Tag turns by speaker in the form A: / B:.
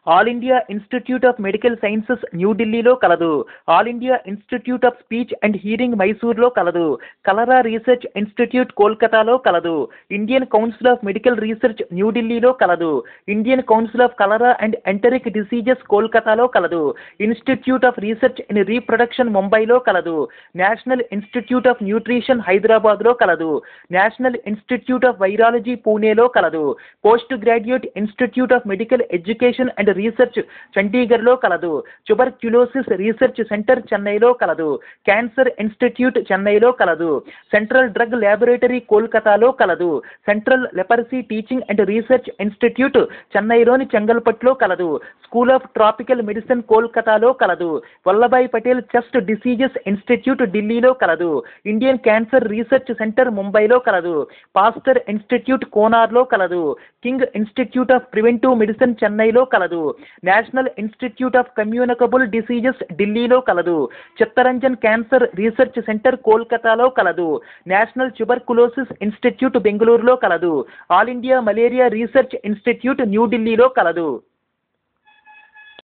A: all India institute of medical sciences న్యూఢిల్లీలో కలదు all India institute of speech and hearing మైసూర్లో కలదు cholera research institute కోల్కతాలో కలదు Indian council of medical research న్యూఢిల్లీలో కలదు Indian council of cholera and enteric diseases కోల్కతాలో కలదు institute of research in reproduction ముంబైలో కలదు నేషనల్ ఇన్స్టిట్యూట్ ఆఫ్ న్యూట్రిషన్ హైదరాబాద్లో కలదు నేషనల్ ఇన్స్టిట్యూట్ ఆఫ్ వైరాలజీ పూణేలో కలదు post graduate institute of medical education and research చండీగఢ్లో కలదు ట్యూబర్క్యులోసిస్ రీసెర్చ్ సెంటర్ చెన్నైలో కలదు క్యాన్సర్ ఇన్స్టిట్యూట్ చెన్నైలో కలదు సెంట్రల్ డ్రగ్ ల్యాబొరేటరీ కోల్కతాలో కలదు central leprosy teaching and research institute చెన్నైలోని చెంగల్పట్లో కలదు స్కూల్ ఆఫ్ ట్రాపికల్ మెడిసిన్ కోల్కతాలో కలదు Vallabhbhai Patel chest diseases institute ఢిల్లీలో కలదు ఇండియన్ క్యాన్సర్ రీసెర్చ్ సెంటర్ ముంబైలో కలదు పాస్టర్ ఇన్స్టిట్యూట్ కోనార్లో కలదు King Institute of Preventive Medicine చెన్నైలో కలదు National Institute of Communicable Diseases ఢిల్లీలో కలదు చిత్తరంజన్ క్యాన్సర్ రీసెర్చ్ సెంటర్ కోల్కతాలో కలదు నేషనల్ ట్యూబర్కులోసిస్ ఇన్స్టిట్యూట్ బెంగళూరులో కలదు all India Malaria Research Institute న్యూఢిల్లీలో కలదు